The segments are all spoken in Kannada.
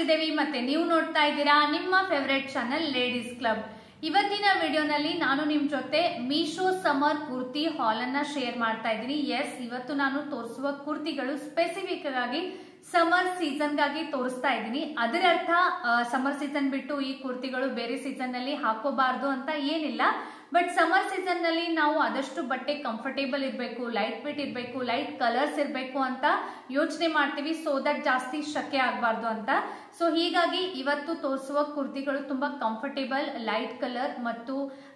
ಶ್ರೀದೇವಿ ಮತ್ತೆ ನೀವು ನೋಡ್ತಾ ಇದ್ದೀರಾ ನಿಮ್ಮ ಫೇವರೆಟ್ ಚಾನೆಲ್ ಲೇಡೀಸ್ ಕ್ಲಬ್ ಇವತ್ತಿನ ವಿಡಿಯೋನಲ್ಲಿ ನಾನು ನಿಮ್ ಜೊತೆ ಮೀಶೋ ಸಮರ್ ಕುರ್ತಿ ಹಾಲ್ ಅನ್ನ ಶೇರ್ ಮಾಡ್ತಾ ಇದ್ದೀನಿ ಎಸ್ ಇವತ್ತು ನಾನು ತೋರಿಸುವ ಕುರ್ತಿಗಳು ಸ್ಪೆಸಿಫಿಕ್ ಆಗಿ ಸಮರ್ ಸೀಸನ್ಗಾಗಿ ತೋರಿಸ್ತಾ ಇದ್ದೀನಿ ಅದರ ಅರ್ಥ ಸಮರ್ ಸೀಸನ್ ಬಿಟ್ಟು ಈ ಕುರ್ತಿಗಳು ಬೇರೆ ಸೀಸನ್ ನಲ್ಲಿ ಹಾಕೋಬಾರ್ದು ಅಂತ ಏನಿಲ್ಲ ಬಟ್ ಸಮರ್ ಸೀಸನ್ ನಲ್ಲಿ ನಾವು ಆದಷ್ಟು ಬಟ್ಟೆ ಕಂಫರ್ಟೇಬಲ್ ಇರಬೇಕು ಲೈಟ್ ವೇಟ್ ಇರಬೇಕು ಲೈಟ್ ಕಲರ್ಸ್ ಇರಬೇಕು ಅಂತ ಯೋಚನೆ ಮಾಡ್ತೀವಿ ಸೊ ದಟ್ ಜಾಸ್ತಿ ಶಕೆ ಆಗಬಾರ್ದು ಅಂತ ಸೊ ಹೀಗಾಗಿ ಇವತ್ತು ತೋರಿಸುವ ಕುರ್ತಿಗಳು ತುಂಬಾ ಕಂಫರ್ಟೇಬಲ್ ಲೈಟ್ ಕಲರ್ ಮತ್ತು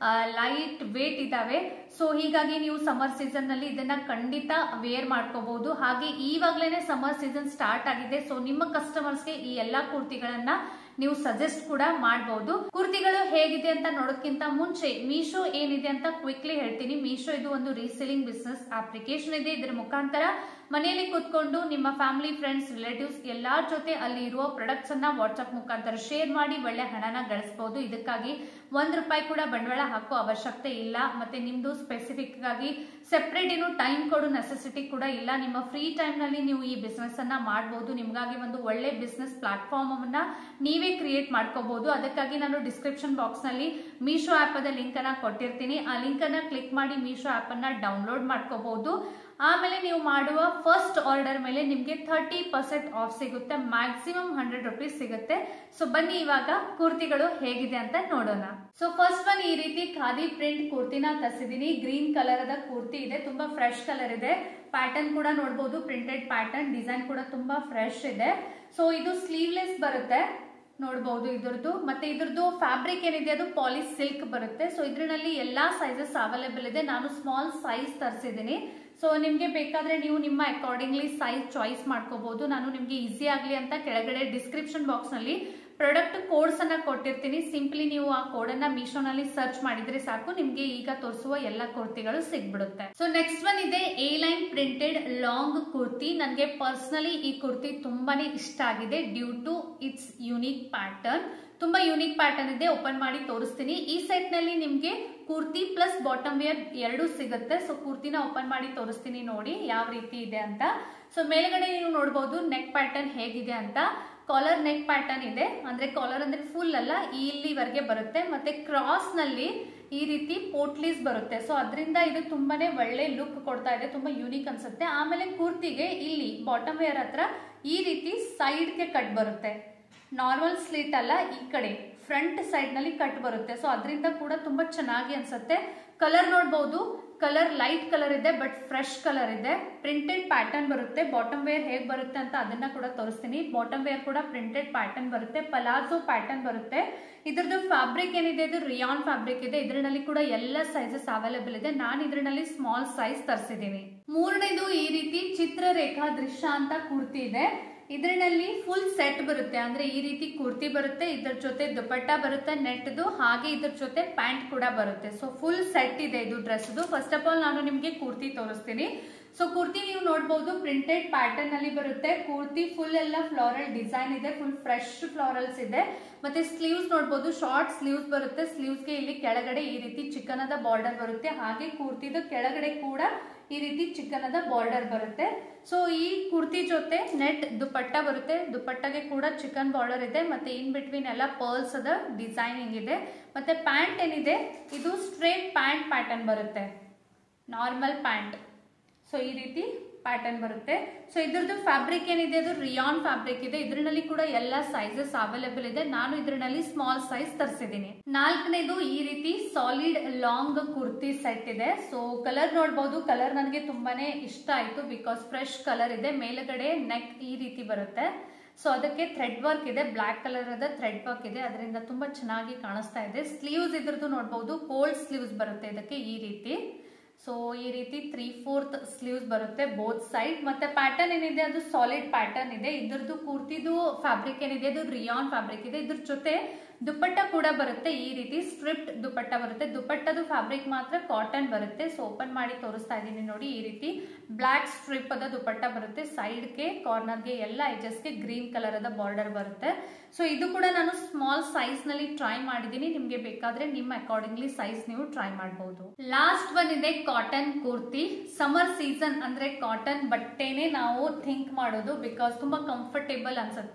ಲೈಟ್ ವೇಟ್ ಇದಾವೆ ಸೊ ಹೀಗಾಗಿ ನೀವು ಸಮರ್ ಸೀಸನ್ ನಲ್ಲಿ ಇದನ್ನ ಖಂಡಿತ ವೇರ್ ಮಾಡ್ಕೋಬಹುದು ಹಾಗೆ ಈವಾಗ್ಲೇನೆ ಸಮರ್ ಸೀಸನ್ ಸ್ಟಾರ್ಟ್ ಆಗಿದೆ ಸೊ ನಿಮ್ಮ ಕಸ್ಟಮರ್ಸ್ಗೆ ಈ ಎಲ್ಲಾ ಕುರ್ತಿಗಳನ್ನ ನೀವು ಸಜೆಸ್ಟ್ ಕೂಡ ಮಾಡಬಹುದು ಕುರ್ತಿಗಳು ಹೇಗಿದೆ ಅಂತ ನೋಡೋದಕ್ಕಿಂತ ಮುಂಚೆ ಮೀಶೋ ಏನಿದೆ ಅಂತ ಕ್ವಿಕ್ಲಿ ಹೇಳ್ತೀನಿ ಮೀಶೋ ಇದು ಒಂದು ರೀಸೇಲಿಂಗ್ ಬಿಸ್ನೆಸ್ ಅಪ್ಲಿಕೇಶನ್ ಇದೆ ಇದರ ಮುಖಾಂತರ ಮನೆಯಲ್ಲಿ ಕೂತ್ಕೊಂಡು ನಿಮ್ಮ ಫ್ಯಾಮಿಲಿ ಫ್ರೆಂಡ್ಸ್ ರಿಲೇಟಿವ್ಸ್ ಎಲ್ಲಾರ ಜೊತೆ ಅಲ್ಲಿ ಇರುವ ಪ್ರಾಡಕ್ಟ್ಸ್ ಅನ್ನ ವಾಟ್ಸ್ಆಪ್ ಮುಖಾಂತರ ಶೇರ್ ಮಾಡಿ ಒಳ್ಳೆ ಹಣನ ಗಳಿಸಬಹುದು ಇದಕ್ಕಾಗಿ ಒಂದ್ ರೂಪಾಯಿ ಕೂಡ ಬಂಡವಾಳ ಹಾಕೋ ಅವಶ್ಯಕತೆ ಇಲ್ಲ ಮತ್ತೆ ನಿಮ್ದು ಸ್ಪೆಸಿಫಿಕ್ ಆಗಿ ಸೆಪರೇಟ್ ಏನು ಟೈಮ್ ಕೊಡೋ ನೆಸೆಸಿಟಿ ಕೂಡ ಇಲ್ಲ ನಿಮ್ಮ ಫ್ರೀ ಟೈಮ್ ನಲ್ಲಿ ನೀವು ಈ ಬಿಸ್ನೆಸ್ ಅನ್ನ ಮಾಡಬಹುದು ನಿಮ್ಗಾಗಿ ಒಂದು ಒಳ್ಳೆ ಬಿಸ್ನೆಸ್ ಪ್ಲಾಟ್ಫಾರ್ಮ್ ಅನ್ನ ನೀವೇ ಕ್ರಿಯೇಟ್ ಮಾಡ್ಕೋಬಹುದು ಅದಕ್ಕಾಗಿ ನಾನು ಡಿಸ್ಕ್ರಿಪ್ಷನ್ ಬಾಕ್ಸ್ ನಲ್ಲಿ ಮೀಶೋ ಆಪ್ ಅದ ಲಿಂಕ್ ಅನ್ನ ಕೊಟ್ಟಿರ್ತೀನಿ ಆ ಲಿಂಕ್ ಅನ್ನ ಕ್ಲಿಕ್ ಮಾಡಿ ಮೀಶೋ ಆಪ್ ಅನ್ನ ಡೌನ್ಲೋಡ್ ಮಾಡ್ಕೋಬಹುದು ಆಮೇಲೆ ನೀವು ಮಾಡುವ ಫಸ್ಟ್ ಆರ್ಡರ್ ಮೇಲೆ ನಿಮ್ಗೆ ಥರ್ಟಿ ಪರ್ಸೆಂಟ್ ಆಫ್ ಸಿಗುತ್ತೆ ಮ್ಯಾಕ್ಸಿಮಮ್ ಹಂಡ್ರೆಡ್ ರುಪೀಸ್ ಸಿಗುತ್ತೆ ಸೊ ಬನ್ನಿ ಇವಾಗ ಕುರ್ತಿಗಳು ಹೇಗಿದೆ ಅಂತ ನೋಡೋಣ ಸೊ ಫಸ್ಟ್ ಒನ್ ಈ ರೀತಿ ಖಾದಿ ಪ್ರಿಂಟ್ ಕುರ್ತಿನ ತರಿಸಿದೀನಿ ಗ್ರೀನ್ ಕಲರ್ ಅದ ಕುರ್ತಿ ಇದೆ ತುಂಬಾ ಫ್ರೆಶ್ ಕಲರ್ ಇದೆ ಪ್ಯಾಟರ್ನ್ ಕೂಡ ನೋಡಬಹುದು ಪ್ರಿಂಟೆಡ್ ಪ್ಯಾಟರ್ನ್ ಡಿಸೈನ್ ಕೂಡ ತುಂಬಾ ಫ್ರೆಶ್ ಇದೆ ಸೊ ಇದು ಸ್ಲೀವ್ಲೆಸ್ ಬರುತ್ತೆ ನೋಡಬಹುದು ಇದ್ರದ್ದು ಮತ್ತೆ ಇದ್ರದ್ದು ಫ್ಯಾಬ್ರಿಕ್ ಏನಿದೆ ಅದು ಪಾಲಿಸ್ ಸಿಲ್ಕ್ ಬರುತ್ತೆ ಸೊ ಇದ್ರಲ್ಲಿ ಎಲ್ಲಾ ಸೈಜಸ್ ಅವೈಲೇಬಲ್ ಇದೆ ನಾನು ಸ್ಮಾಲ್ ಸೈಜ್ ತರಿಸಿದ್ದೀನಿ ಸೊ ನಿಮ್ಗೆ ಬೇಕಾದ್ರೆ ನೀವು ನಿಮ್ಮ ಅಕಾರ್ಡಿಂಗ್ಲಿ ಸೈಜ್ ಚಾಯ್ಸ್ ಮಾಡ್ಕೋಬಹುದು ನಾನು ನಿಮ್ಗೆ ಈಸಿ ಆಗ್ಲಿ ಅಂತ ಕೆಳಗಡೆ ಡಿಸ್ಕ್ರಿಪ್ಷನ್ ಬಾಕ್ಸ್ ನಲ್ಲಿ ಪ್ರಾಡಕ್ಟ್ ಕೋಡ್ಸ್ ಅನ್ನ ಕೊಟ್ಟಿರ್ತೀನಿ ಸಿಂಪ್ಲಿ ನೀವು ಆ ಕೋಡ್ ಅನ್ನ ಮೀಶೋನಲ್ಲಿ ಸರ್ಚ್ ಮಾಡಿದ್ರೆ ಸಾಕು ನಿಮ್ಗೆ ಈಗ ತೋರಿಸುವ ಎಲ್ಲ ಕುರ್ತಿಗಳು ಸಿಗ್ಬಿಡುತ್ತೆ ಸೊ ನೆಕ್ಸ್ಟ್ ಒನ್ ಇದೆ A line printed long kurti ನನಗೆ ಪರ್ಸನಲಿ ಈ ಕುರ್ತಿ ತುಂಬಾನೇ ಇಷ್ಟ ಆಗಿದೆ due to its unique pattern ತುಂಬಾ ಯುನೀಕ್ ಪ್ಯಾಟರ್ನ್ ಇದೆ ಓಪನ್ ಮಾಡಿ ತೋರಿಸ್ತೀನಿ ಈ ಸೆಟ್ ನಲ್ಲಿ ನಿಮ್ಗೆ ಕುರ್ತಿ ಪ್ಲಸ್ ಬಾಟಮ್ ವೇರ್ ಎರಡು ಸಿಗುತ್ತೆ ಸೊ ಕುರ್ತಿನ ಓಪನ್ ಮಾಡಿ ತೋರಿಸ್ತೀನಿ ನೋಡಿ ಯಾವ ರೀತಿ ಇದೆ ಅಂತ ಸೊ ಮೇಲ್ಗಡೆ ನೀವು ನೋಡಬಹುದು ನೆಕ್ ಪ್ಯಾಟರ್ನ್ ಹೇಗಿದೆ ಅಂತ ಕಾಲರ್ ನೆಕ್ ಪ್ಯಾಟರ್ನ್ ಇದೆ ಅಂದ್ರೆ ಕಾಲರ್ ಅಂದ್ರೆ ಫುಲ್ ಅಲ್ಲ ಇಲ್ಲಿವರೆಗೆ ಬರುತ್ತೆ ಮತ್ತೆ ಕ್ರಾಸ್ ನಲ್ಲಿ ಈ ರೀತಿ ಪೋಟ್ಲೀಸ್ ಬರುತ್ತೆ ಸೊ ಅದರಿಂದ ಇದು ತುಂಬಾನೇ ಒಳ್ಳೆ ಲುಕ್ ಕೊಡ್ತಾ ಇದೆ ತುಂಬಾ ಯೂನಿಕ್ ಅನ್ಸುತ್ತೆ ಆಮೇಲೆ ಕುರ್ತಿಗೆ ಇಲ್ಲಿ ಬಾಟಮ್ ವೇರ್ ಹತ್ರ ಈ ರೀತಿ ಸೈಡ್ಗೆ ಕಟ್ ಬರುತ್ತೆ ನಾರ್ಮಲ್ ಸ್ಲೀಟ್ ಅಲ್ಲ ಈ ಕಡೆ ಫ್ರಂಟ್ ಸೈಡ್ ನಲ್ಲಿ ಕಟ್ ಬರುತ್ತೆ ಸೊ ಅದರಿಂದ ಕೂಡ ತುಂಬಾ ಚೆನ್ನಾಗಿ ಅನ್ಸುತ್ತೆ ಕಲರ್ ನೋಡಬಹುದು ಕಲರ್ ಲೈಟ್ ಕಲರ್ ಇದೆ ಬಟ್ ಫ್ರೆಶ್ ಕಲರ್ ಇದೆ ಪ್ರಿಂಟೆಡ್ ಪ್ಯಾಟರ್ನ್ ಬರುತ್ತೆ ಬಾಟಮ್ ವೇರ್ ಹೇಗ್ ಬರುತ್ತೆ ಅಂತ ಅದನ್ನ ಕೂಡ ತೋರಿಸ್ತೀನಿ ಬಾಟಮ್ ವೇರ್ ಕೂಡ ಪ್ರಿಂಟೆಡ್ ಪ್ಯಾಟರ್ನ್ ಬರುತ್ತೆ ಪಲಾಜೋ ಪ್ಯಾಟರ್ನ್ ಬರುತ್ತೆ ಇದ್ರದ್ದು ಫ್ಯಾಬ್ರಿಕ್ ಏನಿದೆ ಇದು ರಿಯಾನ್ ಫ್ಯಾಬ್ರಿಕ್ ಇದೆ ಇದರಲ್ಲಿ ಕೂಡ ಎಲ್ಲ ಸೈಜಸ್ ಅವೈಲೇಬಲ್ ಇದೆ ನಾನು ಇದರಲ್ಲಿ ಸ್ಮಾಲ್ ಸೈಜ್ ತರಿಸಿದ್ದೀನಿ ಮೂರನೇದು ಈ ರೀತಿ ಚಿತ್ರರೇಖಾ ದೃಶ್ಯ ಅಂತ ಕುರ್ತಿ ಇದೆ ಇದರಲ್ಲಿ ಫುಲ್ ಸೆಟ್ ಬರುತ್ತೆ ಅಂದ್ರೆ ಈ ರೀತಿ ಕುರ್ತಿ ಬರುತ್ತೆ ಇದ್ರ ಜೊತೆ ದುಪಟ್ಟ ಬರುತ್ತೆ ನೆಟ್ದು ಹಾಗೆ ಇದ್ರ ಜೊತೆ ಪ್ಯಾಂಟ್ ಕೂಡ ಬರುತ್ತೆ ಸೊ ಫುಲ್ ಸೆಟ್ ಇದೆ ಇದು ಡ್ರೆಸ್ದು ಫಸ್ಟ್ ಆಫ್ ಆಲ್ ನಾನು ನಿಮ್ಗೆ ಕುರ್ತಿ ತೋರಿಸ್ತೀನಿ ಸೊ ಕುರ್ತಿ ನೀವು ನೋಡಬಹುದು ಪ್ರಿಂಟೆಡ್ ಪ್ಯಾಟರ್ನ್ ಅಲ್ಲಿ ಬರುತ್ತೆ ಕುರ್ತಿ ಫುಲ್ ಎಲ್ಲ ಫ್ಲೋರಲ್ ಡಿಸೈನ್ ಇದೆ ಫುಲ್ ಫ್ರೆಶ್ ಫ್ಲೋರಲ್ಸ್ ಇದೆ ಮತ್ತೆ ಸ್ಲೀವ್ಸ್ ನೋಡಬಹುದು ಶಾರ್ಟ್ ಸ್ಲೀವ್ಸ್ ಬರುತ್ತೆ ಸ್ಲೀವ್ಸ್ಗೆ ಇಲ್ಲಿ ಕೆಳಗಡೆ ಈ ರೀತಿ ಚಿಕನದ ಬಾರ್ಡರ್ ಬರುತ್ತೆ ಹಾಗೆ ಕುರ್ತಿದ ಕೆಳಗಡೆ ಕೂಡ ಈ ರೀತಿ ಚಿಕನದ ಬಾರ್ಡರ್ ಬರುತ್ತೆ ಸೊ ಈ ಕುರ್ತಿ ಜೊತೆ ನೆಟ್ ದುಪಟ್ಟ ಬರುತ್ತೆ ದುಪಟ್ಟಗೆ ಕೂಡ ಚಿಕನ್ ಬಾರ್ಡರ್ ಇದೆ ಮತ್ತೆ ಇನ್ ಬಿಟ್ವೀನ್ ಎಲ್ಲ ಪರ್ಲ್ಸ್ ಅದ ಡಿಸೈನಿಂಗ್ ಇದೆ ಮತ್ತೆ ಪ್ಯಾಂಟ್ ಏನಿದೆ ಇದು ಸ್ಟ್ರೇಟ್ ಪ್ಯಾಂಟ್ ಪ್ಯಾಟರ್ನ್ ಬರುತ್ತೆ ನಾರ್ಮಲ್ ಪ್ಯಾಂಟ್ ಸೊ ಈ ರೀತಿ ಪ್ಯಾಟರ್ನ್ ಬರುತ್ತೆ ಸೊ ಇದ್ರದ್ದು ಫ್ಯಾಬ್ರಿಕ್ ಏನಿದೆ ಅದು ರಿಯಾನ್ ಫ್ಯಾಬ್ರಿಕ್ ಇದೆ ಇದ್ರಲ್ಲಿ ಕೂಡ ಎಲ್ಲ ಸೈಜಸ್ ಅವೈಲೇಬಲ್ ಇದೆ ನಾನು ಇದ್ರಲ್ಲಿ ಸ್ಮಾಲ್ ಸೈಜ್ ತರಿಸಿದ್ದೀನಿ ನಾಲ್ಕನೇದು ಈ ರೀತಿ ಸಾಲಿಡ್ ಲಾಂಗ್ ಕುರ್ತಿ ಸೆಟ್ ಇದೆ ಸೊ ಕಲರ್ ನೋಡಬಹುದು ಕಲರ್ ನನಗೆ ತುಂಬಾನೇ ಇಷ್ಟ ಆಯ್ತು ಬಿಕಾಸ್ ಫ್ರೆಶ್ ಕಲರ್ ಇದೆ ಮೇಲ್ಗಡೆ ನೆಕ್ ಈ ರೀತಿ ಬರುತ್ತೆ ಸೊ ಅದಕ್ಕೆ ಥ್ರೆಡ್ ವರ್ಕ್ ಇದೆ ಬ್ಲಾಕ್ ಕಲರ್ ಅದ ಥ್ರೆಡ್ ವರ್ಕ್ ಇದೆ ಅದರಿಂದ ತುಂಬಾ ಚೆನ್ನಾಗಿ ಕಾಣಿಸ್ತಾ ಇದೆ ಸ್ಲೀವ್ಸ್ ಇದ್ರದ್ದು ನೋಡಬಹುದು ಕೋಲ್ಡ್ ಸ್ಲೀವ್ಸ್ ಬರುತ್ತೆ ಇದಕ್ಕೆ ಈ ರೀತಿ ಸೊ ಈ ರೀತಿ ತ್ರೀ ಫೋರ್ತ್ ಸ್ಲೀವ್ಸ್ ಬರುತ್ತೆ ಬೋತ್ ಸೈಡ್ ಮತ್ತೆ ಪ್ಯಾಟರ್ನ್ ಏನಿದೆ ಅದು ಸಾಲಿಡ್ ಪ್ಯಾಟರ್ನ್ ಇದೆ ಇದ್ರದ್ದು ಕುರ್ತಿದು ಫ್ಯಾಬ್ರಿಕ್ ಏನಿದೆ ಅದು ರಿಯಾನ್ ಫ್ಯಾಬ್ರಿಕ್ ಇದೆ ಇದ್ರ ಜೊತೆ ದುಪಟ್ಟ ಕೂಡ ಬರುತ್ತೆ ಈ ರೀತಿ ಸ್ಟ್ರಿಪ್ಟ್ ದುಪಟ್ಟ ಬರುತ್ತೆ ದುಪಟ್ಟದು ಫ್ಯಾಬ್ರಿಕ್ ಮಾತ್ರ ಕಾಟನ್ ಬರುತ್ತೆ ಸೊ ಓಪನ್ ಮಾಡಿ ತೋರಿಸ್ತಾ ಇದ್ದೀನಿ ನೋಡಿ ಈ ರೀತಿ ಬ್ಲಾಕ್ ಸ್ಟ್ರಿಪ್ ಅದ ದುಪಟ್ಟ ಬರುತ್ತೆ ಸೈಡ್ಗೆ ಕಾರ್ನರ್ಗೆ ಎಲ್ಲ ಎಜಸ್ಗೆ ಗ್ರೀನ್ ಕಲರ್ ಅದ ಬಾರ್ಡರ್ ಬರುತ್ತೆ ಸೊ ಇದು ಕೂಡ ನಾನು ಸ್ಮಾಲ್ ಸೈಜ್ ನಲ್ಲಿ ಟ್ರೈ ಮಾಡಿದ್ದೀನಿ ನಿಮ್ಗೆ ಬೇಕಾದ್ರೆ ನಿಮ್ಮ ಅಕಾರ್ಡಿಂಗ್ಲಿ ಸೈಜ್ ನೀವು ಟ್ರೈ ಮಾಡಬಹುದು ಲಾಸ್ಟ್ ಒನ್ ಇದೆ ಕಾಟನ್ ಕುರ್ತಿ ಸಮರ್ ಸೀಸನ್ ಅಂದ್ರೆ ಕಾಟನ್ ಬಟ್ಟೆನೆ ನಾವು ಥಿಂಕ್ ಮಾಡೋದು ಬಿಕಾಸ್ ತುಂಬಾ ಕಂಫರ್ಟೇಬಲ್ ಅನ್ಸುತ್ತೆ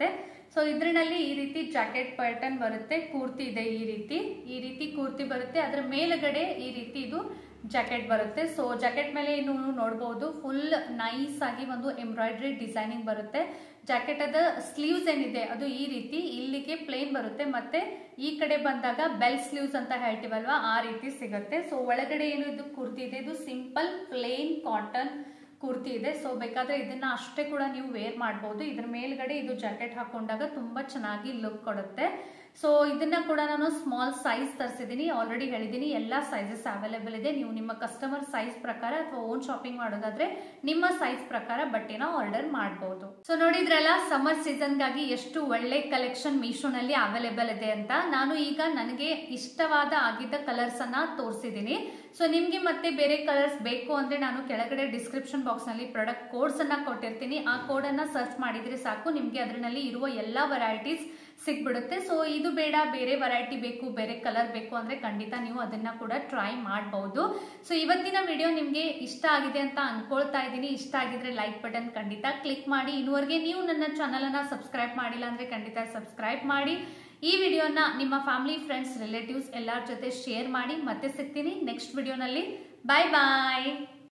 ಸೊ ಇದರಲ್ಲಿ ಈ ರೀತಿ ಜಾಕೆಟ್ ಪ್ಯಾಟರ್ನ್ ಬರುತ್ತೆ ಕೂರ್ತಿ ಇದೆ ಈ ರೀತಿ ಈ ರೀತಿ ಕೂರ್ತಿ ಬರುತ್ತೆ ಅದ್ರ ಮೇಲ್ಗಡೆ ಈ ರೀತಿ ಇದು ಜಾಕೆಟ್ ಬರುತ್ತೆ ಸೊ ಜಾಕೆಟ್ ಮೇಲೆ ಏನು ನೋಡಬಹುದು ಫುಲ್ ನೈಸ್ ಆಗಿ ಒಂದು ಎಂಬ್ರಾಯ್ಡ್ರಿ ಡಿಸೈನಿಂಗ್ ಬರುತ್ತೆ ಜಾಕೆಟ್ ಅದ ಸ್ಲೀವ್ಸ್ ಏನಿದೆ ಅದು ಈ ರೀತಿ ಇಲ್ಲಿಗೆ ಪ್ಲೇನ್ ಬರುತ್ತೆ ಮತ್ತೆ ಈ ಕಡೆ ಬಂದಾಗ ಬೆಲ್ ಸ್ಲೀವ್ಸ್ ಅಂತ ಹೇಳ್ತೀವಲ್ವಾ ಆ ರೀತಿ ಸಿಗುತ್ತೆ ಸೊ ಒಳಗಡೆ ಏನು ಇದು ಕುರ್ತಿ ಇದೆ ಇದು ಸಿಂಪಲ್ ಪ್ಲೇನ್ ಕಾಟನ್ ಕುರ್ತಿ ಇದೆ ಸೊ ಬೇಕಾದ್ರೆ ಇದನ್ನ ಅಷ್ಟೇ ಕೂಡ ನೀವು ವೇರ್ ಮಾಡಬಹುದು ಇದ್ರ ಮೇಲ್ಗಡೆ ಇದು ಜಾಕೆಟ್ ಹಾಕೊಂಡಾಗ ತುಂಬಾ ಚೆನ್ನಾಗಿ ಲುಕ್ ಕೊಡುತ್ತೆ ಸೊ ಇದನ್ನ ಕೂಡ ನಾನು ಸ್ಮಾಲ್ ಸೈಜ್ ತರಿಸಿದ್ದೀನಿ ಆಲ್ರೆಡಿ ಹೇಳಿದ್ದೀನಿ ಎಲ್ಲ ಸೈಜಸ್ ಅವೈಲೇಬಲ್ ಇದೆ ನೀವು ನಿಮ್ಮ ಕಸ್ಟಮರ್ ಸೈಜ್ ಪ್ರಕಾರ ಅಥವಾ ಓನ್ ಶಾಪಿಂಗ್ ಮಾಡೋದಾದ್ರೆ ನಿಮ್ಮ ಸೈಜ್ ಪ್ರಕಾರ ಬಟ್ಟೆನ ಆರ್ಡರ್ ಮಾಡಬಹುದು ಸೊ ನೋಡಿದ್ರಲ್ಲ ಸಮ್ಮರ್ ಸೀಸನ್ಗಾಗಿ ಎಷ್ಟು ಒಳ್ಳೆ ಕಲೆಕ್ಷನ್ ಮೀಶೋನಲ್ಲಿ ಅವೈಲೇಬಲ್ ಇದೆ ಅಂತ ನಾನು ಈಗ ನನಗೆ ಇಷ್ಟವಾದ ಆಗಿದ್ದ ಕಲರ್ಸ್ ಅನ್ನ ತೋರಿಸಿದ್ದೀನಿ ಸೊ ನಿಮ್ಗೆ ಮತ್ತೆ ಬೇರೆ ಕಲರ್ಸ್ ಬೇಕು ಅಂದ್ರೆ ನಾನು ಕೆಳಗಡೆ ಡಿಸ್ಕ್ರಿಪ್ಷನ್ ಬಾಕ್ಸ್ ನಲ್ಲಿ ಪ್ರಾಡಕ್ಟ್ ಕೋಡ್ಸ್ ಅನ್ನ ಕೊಟ್ಟಿರ್ತೀನಿ ಆ ಕೋಡ್ ಅನ್ನ ಸರ್ಚ್ ಮಾಡಿದ್ರೆ ಸಾಕು ನಿಮ್ಗೆ ಅದರಲ್ಲಿ ಇರುವ ಎಲ್ಲಾ ವೆರೈಟೀಸ್ ಸಿಕ್ಬಿಡುತ್ತೆ ಸೊ ಇದು ಬೇಡ ಬೇರೆ ವೆರೈಟಿ ಬೇಕು ಬೇರೆ ಕಲರ್ ಬೇಕು ಅಂದ್ರೆ ಖಂಡಿತ ನೀವು ಅದನ್ನ ಕೂಡ ಟ್ರೈ ಮಾಡಬಹುದು ಸೊ ಇವತ್ತಿನ ವಿಡಿಯೋ ನಿಮ್ಗೆ ಇಷ್ಟ ಆಗಿದೆ ಅಂತ ಅನ್ಕೊಳ್ತಾ ಇದ್ದೀನಿ ಇಷ್ಟ ಆಗಿದ್ರೆ ಲೈಕ್ ಬಟನ್ ಖಂಡಿತ ಕ್ಲಿಕ್ ಮಾಡಿ ಇನ್ನುವರೆಗೆ ನೀವು ನನ್ನ ಚಾನಲ್ ಅನ್ನ ಸಬ್ಸ್ಕ್ರೈಬ್ ಮಾಡಿಲ್ಲ ಅಂದ್ರೆ ಖಂಡಿತ ಸಬ್ಸ್ಕ್ರೈಬ್ ಮಾಡಿ ಈ ವಿಡಿಯೋನ ನಿಮ್ಮ ಫ್ಯಾಮಿಲಿ ಫ್ರೆಂಡ್ಸ್ ರಿಲೇಟಿವ್ಸ್ ಎಲ್ಲರ ಜೊತೆ ಶೇರ್ ಮಾಡಿ ಮತ್ತೆ ಸಿಗ್ತೀನಿ ನೆಕ್ಸ್ಟ್ ವಿಡಿಯೋನಲ್ಲಿ ಬಾಯ್ ಬಾಯ್